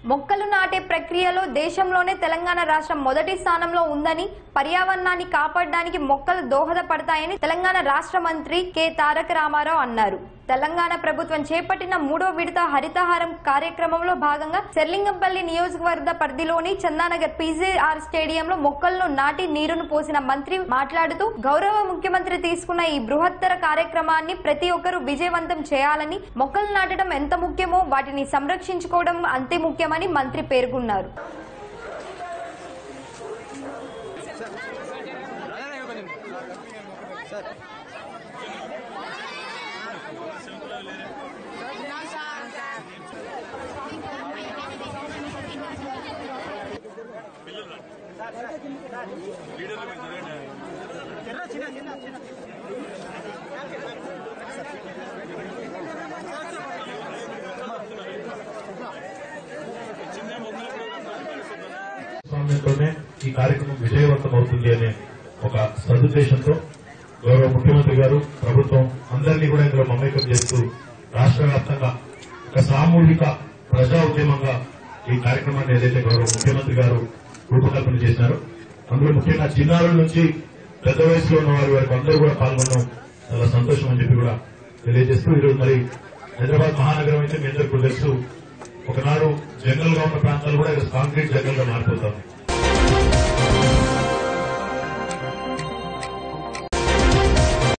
మొక్కలు నాటే ప్రక్రియలో దేశంలోనే తెలంగాణ రాష్ట్రం మొదటి స్థానంలో ఉందని పర్యావరణాన్ని కాపాడడానికి మొక్కలు దోహదపడతాయని తెలంగాణ రాష్ట్ర మంత్రి కె తారక రామారావు అన్నారు తెలంగాణ ప్రభుత్వం చేపట్టిన మూడో విడత హరితహారం కార్యక్రమంలో భాగంగా చెర్లింగంపల్లి నియోజకవర్గ పరిధిలోని చందానగర్ పీజీఆర్ స్టేడియంలో మొక్కలను నాటి నీరును పోసిన మంత్రి మాట్లాడుతూ గౌరవ ముఖ్యమంత్రి తీసుకున్న ఈ బృహత్తర కార్యక్రమాన్ని ప్రతి ఒక్కరూ విజయవంతం చేయాలని మొక్కలు నాటడం ఎంత ముఖ్యమో వాటిని సంరక్షించుకోవడం అంతే ముఖ్యమని మంత్రి పేర్కొన్నారు స్వామ్యంతోనే ఈ కార్యక్రమం విజయవంతం అవుతుంది అనే ఒక సదుద్దేశంతో గౌరవ ముఖ్యమంత్రి గారు ప్రభుత్వం అందరినీ కూడా ఇందులో మమేకం చేస్తూ రాష్ట్ర వ్యాప్తంగా ఒక సామూహిక ప్రజా ఉద్యమంగా ఈ కార్యక్రమాన్ని ఏదైతే గౌరవ ముఖ్యమంత్రి గారు రూపకల్పన చేశారో అందులో ముఖ్యంగా చిన్నారుల నుంచి పెద్ద వయసులో ఉన్న వారి వరకు అందరూ కూడా పాల్గొనడం చాలా సంతోషం అని చెప్పి కూడా తెలియజేస్తూ ఈరోజు మరి హైదరాబాద్ మహానగరం అయితే మీ అందరికీ తెలుసు ఒకనాడు జంగల్ గా ఉన్న ప్రాంతాలు కూడా ఈరోజు కాంక్రీట్ జంగల్ గా మారిపోతాం